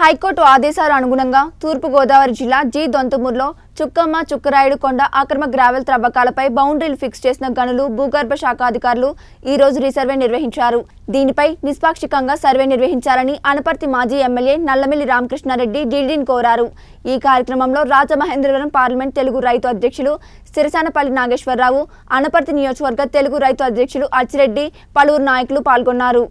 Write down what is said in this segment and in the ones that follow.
high court ఆదేశాల అనుగుణంగా తూర్పుగోదావరి జిల్లా జీ దొంతమూరులో చుక్కమ్మ చుక్కరాయుడు కొండ అక్రమ గ్రావెల్ త్రవ్వకాలపై బౌండరీలు ఫిక్స్ చేసిన గనులు భూగర్భ శాఖ అధికారులు ఈ రోజు రీసర్వే నిర్వహించారు దీనిపై నిష్పాక్షికంగా సర్వే నిర్వహించాలని అనపర్తి మాజీ ఎమ్మెల్యే నల్లమిల్లి రామకృష్ణారెడ్డి డీడీని కోరారు ఈ కార్యక్రమంలో రాజమహేంద్రవరం పార్లమెంట్ తెలుగు రైతు అధ్యక్షులు సిరసానపల్లి నాగేశ్వరరావు అనపర్తి నియోజకవర్గ తెలుగు రైతు అధ్యక్షులు అచ్చిరెడ్డి పలువురు నాయకులు పాల్గొన్నారు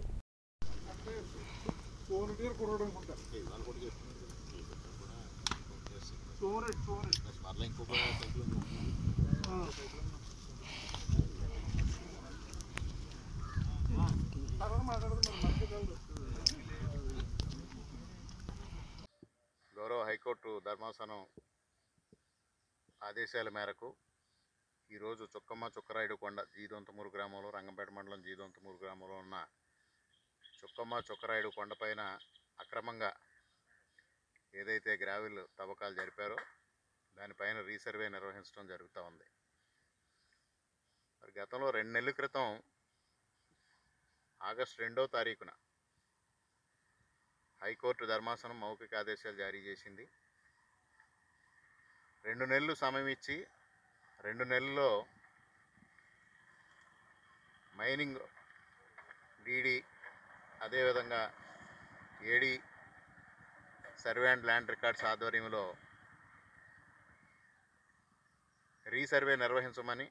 గౌరవ హైకోర్టు ధర్మాసనం ఆదేశాల మేరకు ఈరోజు చుక్కమ్మ చుక్కరాయుడు కొండ జీదొంతమూరు గ్రామంలో రంగంపేట మండలం జీదొంతమూరు గ్రామంలో ఉన్న చుక్కమ్మ చుక్కరాయుడు కొండపైన అక్రమంగా ఏదైతే గ్రావెల్ తవ్వకాలు జరిపారో దానిపైన రీసర్వే నిర్వహించడం జరుగుతూ ఉంది మరి గతంలో రెండు నెలల క్రితం ఆగస్టు రెండో తారీఖున హైకోర్టు ధర్మాసనం మౌఖిక ఆదేశాలు జారీ చేసింది రెండు నెలలు సమయం ఇచ్చి రెండు నెలల్లో మైనింగ్ డీడీ అదేవిధంగా AD survey and land records ఆధ్వర్యంలో రీసర్వే నిర్వహించమని